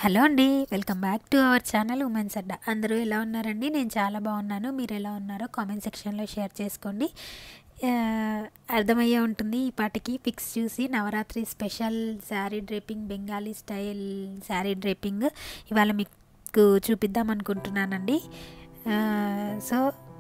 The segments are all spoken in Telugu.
హలో అండి welcome back to our channel women's Adda అందరూ ఎలా ఉన్నారండి నేను చాలా బాగున్నాను మీరు ఎలా ఉన్నారో కామెంట్ సెక్షన్లో షేర్ చేసుకోండి ఆ, అర్థమయ్యే ఉంటుంది ఈ పాటికి పిక్స్ చూసి Navratri special sari draping Bengali style sari draping ఇవాళ మీకు చూపిద్దాం అనుకుంటున్నానండి ఆ, సో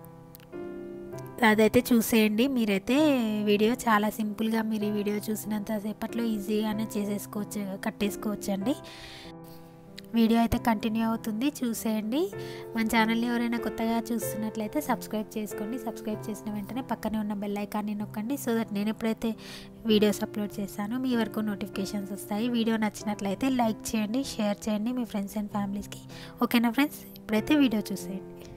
అదైతే చూసేయండి మీరైతే వీడియో చాలా సింపుల్గా మీరు ఈ వీడియో చూసినంత సేపట్లో ఈజీగానే చేసేసుకోవచ్చు కట్టేసుకోవచ్చండి వీడియో అయితే కంటిన్యూ అవుతుంది చూసేయండి మన ఛానల్ని ఎవరైనా కొత్తగా చూస్తున్నట్లయితే సబ్స్క్రైబ్ చేసుకోండి సబ్స్క్రైబ్ చేసిన వెంటనే పక్కనే ఉన్న బెల్ ఐకాన్ని నొక్కండి సో దట్ నేను ఎప్పుడైతే వీడియోస్ అప్లోడ్ చేస్తానో మీ వరకు నోటిఫికేషన్స్ వస్తాయి వీడియో నచ్చినట్లయితే లైక్ చేయండి షేర్ చేయండి మీ ఫ్రెండ్స్ అండ్ ఫ్యామిలీస్కి ఓకేనా ఫ్రెండ్స్ ఇప్పుడైతే వీడియో చూసేయండి